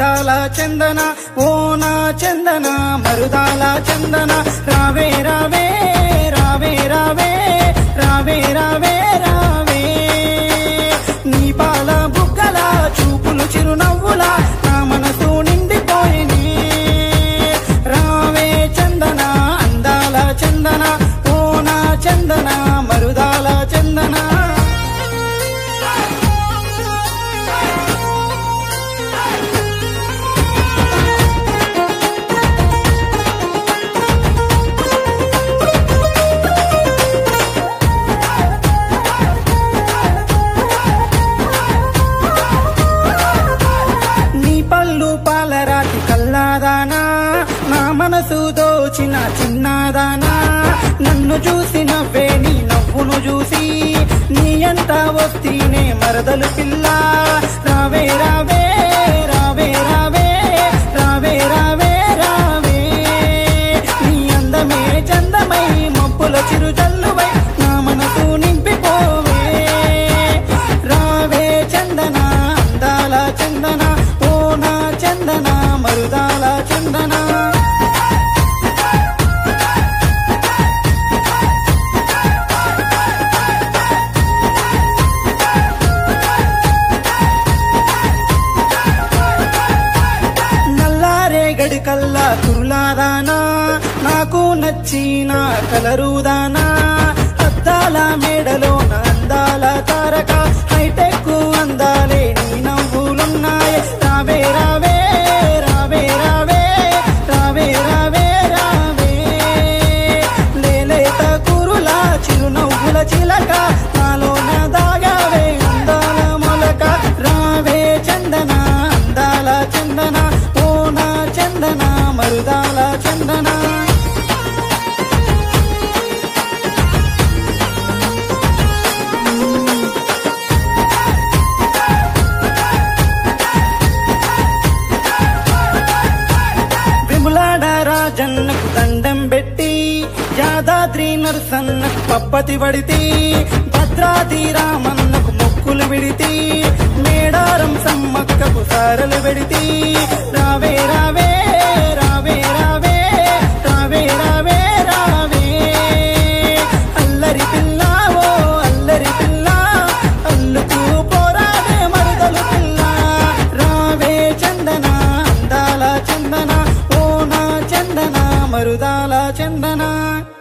అందాల చందన ఓ నా చందన మరుదాల చందన రావే రావే రావే రావే రావే రావే రావే నీ పాల బుగ్గల చూపులు చిరునవ్వుల నా మనసు నిండిపోయిని రావే చందన అందాల చందన ఓ నా చందన మరుదాల చందన నీ పళ్ళు పాలరాతి కల్లాదానా నా మనసు దోచిన చిన్నదానా నన్ను చూసి నవ్వే నీ నవ్వును చూసి నీ అంట వస్తీనే మరదలు పిల్ల రావే రావే రావే రావే రావే రావే రావే నీ అందమే చందమై మబ్బుల చిరు జల్లువై నా మనసు నింపిపోవే రావే చందన అందాల చందన ఓ నా చందన మరుదాల చందన నల్లారే గడికల్లా కురులాదానా నాకు నచ్చిన కలరుదానా అద్దాల మేడలో నా అందాల తారక హైటెక్ అందాలే నీ నవ్వులున్నాయి రావే రావే రావే రావే రావే రావే రావే లేలేత కురుల చిరునవ్వుల చిలక నాలో నా దాగావే అందాల మొలక రావే చందన అందాల చందన ఓ నా చందన మరుదాల చందన విములాడ రాజన్నకు దండం పెట్టి యాదాద్రి నరసన్నకు పప్పతి పడితి భద్రాది రామన్నకు మొక్కులు విడితి మేడారం సమ్మక్కకు సారలు పెడితి రావే రావే రావే రావే రావే రావే రావే అల్లరి పిల్ల ఓ అల్లరి పిల్ల అల్లుకు పోరాడే మరదలు పిల్ల రావే చందన అందాల చందన ఓ నా చందన మరుదాల చందన